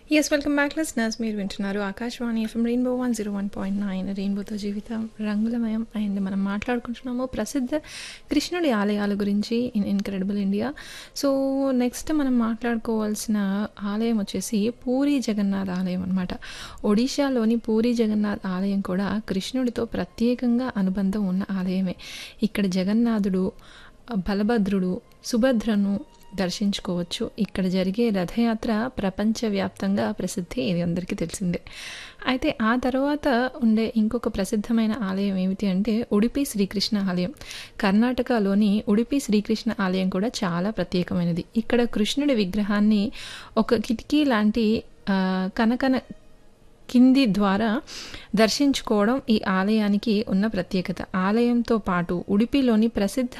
yes welcome back listeners మీరు వింటున్నారు Akashvani FM rainbow one zero one point nine రెయిన్బోతో జీవితం రంగులమయం అండ్ మనం మాట్లాడుకుంటున్నాము ప్రసిద్ధ కృష్ణుడి ఆలయాల గురించి in incredible India so next మనం మాట్లాడుకోవాల్సిన ఆలయం వచ్చేసి పూరి జగన్నాథ్ ఆలయం అనమాట ఒడిశాలోని పూరి జగన్నాథ్ ఆలయం కూడా కృష్ణుడితో ప్రత్యేకంగా అనుబంధం ఉన్న ఆలయమే ఇక్కడ జగన్నాథుడు బలభద్రుడు సుభద్రను దర్శించుకోవచ్చు ఇక్కడ జరిగే రథయాత్ర ప్రపంచవ్యాప్తంగా ప్రసిద్ధి ఇది అందరికీ తెలిసిందే అయితే ఆ తర్వాత ఉండే ఇంకొక ప్రసిద్ధమైన ఆలయం ఏమిటి అంటే ఉడిపి శ్రీకృష్ణ ఆలయం కర్ణాటకలోని ఉడిపి శ్రీకృష్ణ ఆలయం కూడా చాలా ప్రత్యేకమైనది ఇక్కడ కృష్ణుడి విగ్రహాన్ని ఒక కిటికీ లాంటి ఆ, కనకన కింది ద్వారా దర్శించుకోవడం ఈ ఆలయానికి ఉన్న ప్రత్యేకత ఆలయంతో పాటు ఉడిపిలోని ప్రసిద్ధ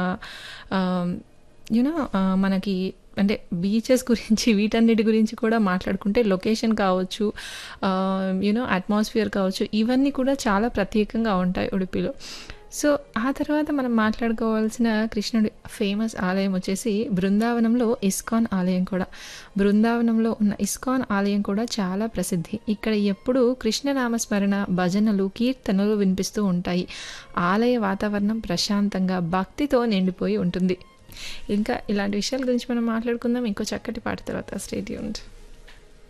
యూనో మనకి అంటే బీచెస్ గురించి వీటన్నిటి గురించి కూడా మాట్లాడుకుంటే లొకేషన్ కావచ్చు యూనో అట్మాస్ఫియర్ కావచ్చు ఇవన్నీ కూడా చాలా ప్రత్యేకంగా ఉంటాయి ఉడిపిలో సో ఆ తర్వాత మనం మాట్లాడుకోవాల్సిన కృష్ణుడి ఫేమస్ ఆలయం వచ్చేసి బృందావనంలో ఇస్కాన్ ఆలయం కూడా బృందావనంలో ఉన్న ఇస్కాన్ ఆలయం కూడా చాలా ప్రసిద్ధి ఇక్కడ ఎప్పుడూ కృష్ణనామస్మరణ భజనలు కీర్తనలు వినిపిస్తూ ఉంటాయి ఆలయ వాతావరణం ప్రశాంతంగా భక్తితో నిండిపోయి ఉంటుంది ఇంకా ఇలాంటి విషయాల గురించి మనం మాట్లాడుకుందాం ఇంకో చక్కటి పాట తర్వాత స్టేట్ యూనిట్